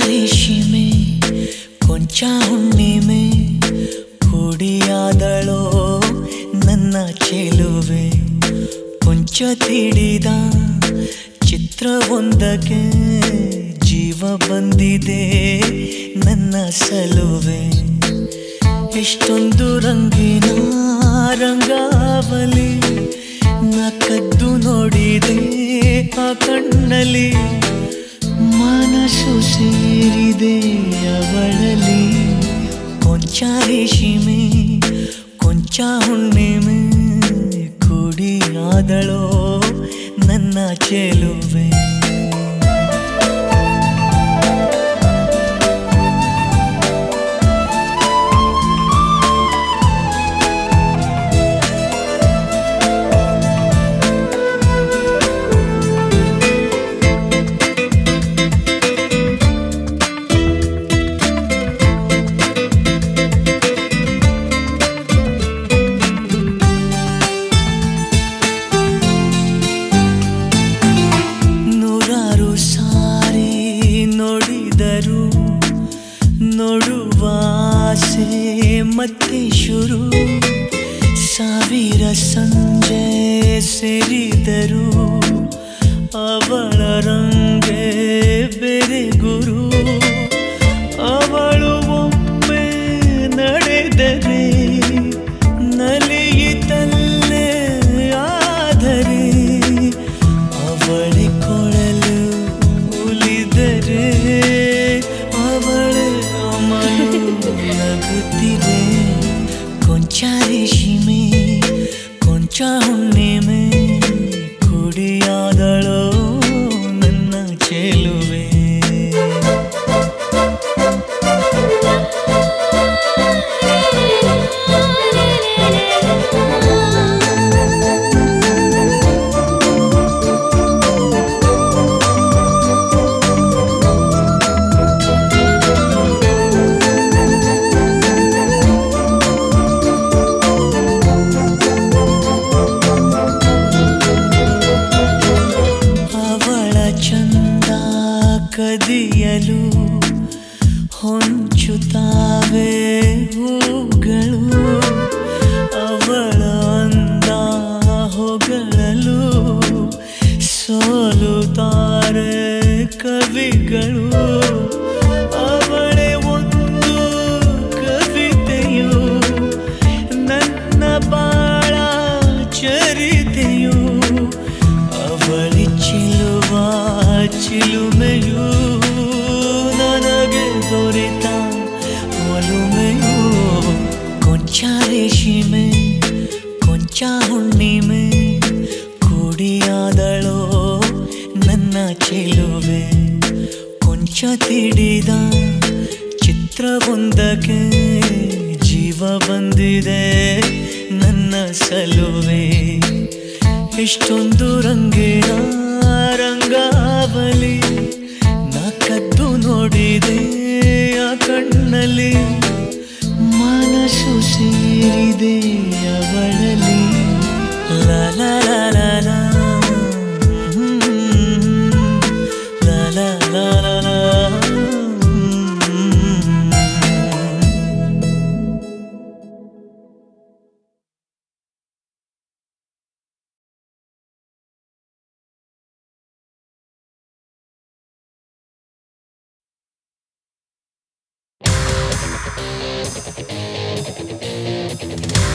ರೇಷಿಮೆ ಕೊಂಚ ಹುಣ್ಣಿಮೆ ಕುಡಿಯಾದಳೋ ನನ್ನ ಚೆಲುವೆ ಕೊಂಚ ತಿಳಿದ ಚಿತ್ರವೊಂದಕ್ಕೆ ಜೀವ ಬಂದಿದೆ ನನ್ನ ಸಲುವೆ ಎಷ್ಟೊಂದು ರಂಗಿನ ರಂಗಾವಲಿ ನಾ ಕದ್ದು ನೋಡಿದೆ ಆ ಕಣ್ಣಲ್ಲಿ ಮನಸ್ಸು ಸೇರಿದೆ ಅವಳಲ್ಲಿ ಕೊಂಚ ರೇಷಿಮೆ ಕೊಂಚ ಹುಣ್ಣಿಮೆ ಕುಡಿಯಾದಳೋ ನನ್ನ ಚೆಲುವೆ ನೂರಾರು ಸಾರಿ ನೋಡಿದರು ನೋಡುವ ಆಸೆ ಮತ್ತೆ ಶುರು ಸಾವಿರ ಸಂಜೆ ಸೇರಿದರು ಅವಳ ರಂಗೆ ಬೇರೆ ಗುರು ಅವಳು ಒಮ್ಮೆ ನಡೆದರೆ ನಲಿಯಿತಲ್ಲೇ ಆದರೆ ಅವಳೆ ಕೊಳಲು ಉಲಿದರೆ ಅವಳೆ ಅಮಲು ನಗುತ್ತಿದೆ ಕೊಂಚ ರೇಷಿಮೆ ಕೊಂಚ ಹುಣ್ಣಿಮೆ ಕುಡಿಯಾದಳೋ ನನ್ನ ಚೆಲುವೆ ಅವಳ ಚಂದ ಕದಿಯಲು ಹೊಂಚುತ್ತಾವೆ ಹೂಗಳು ಅವಳ ಅಂದ ಹೊಗಳಲು ಸೋಲುತ್ತಾರೆ ಕವಿಗಳು ಅವಳೇ ಒಂದು ಕವಿತೆಯು ನನ್ನ ಬಾಳ ಚರಿತೆಯು ಅವಳಿ ಚಿಲುವ ಚಿಲುಮೆಯು ನನಗೆ ದೊರೆತ ಒಲುಮೆಯು ಕೊಂಚ ರೇಷಿಮೆ ಕೊಂಚ ಹುಣ್ಣಿಮೆ ಕುಡಿಯಾದಳೋ ನನ್ನ ಚೆಲುವೆ ಕೊಂಚ ತಿಳಿದ ಚಿತ್ರವೊಂದಕ್ಕೆ ಜೀವ ಬಂದಿದೆ ನನ್ನ ಸಲುವೆ ಎಷ್ಟೊಂದು ರಂಗಿನ ರಂಗಾವಲಿ ನಾ ಕದ್ದು ನೋಡಿದೆ ಆ ಕಣ್ಣಲ್ಲಿ ಮನಸ್ಸು ಸೇರಿದೆ ಅವಳಲ್ಲಿ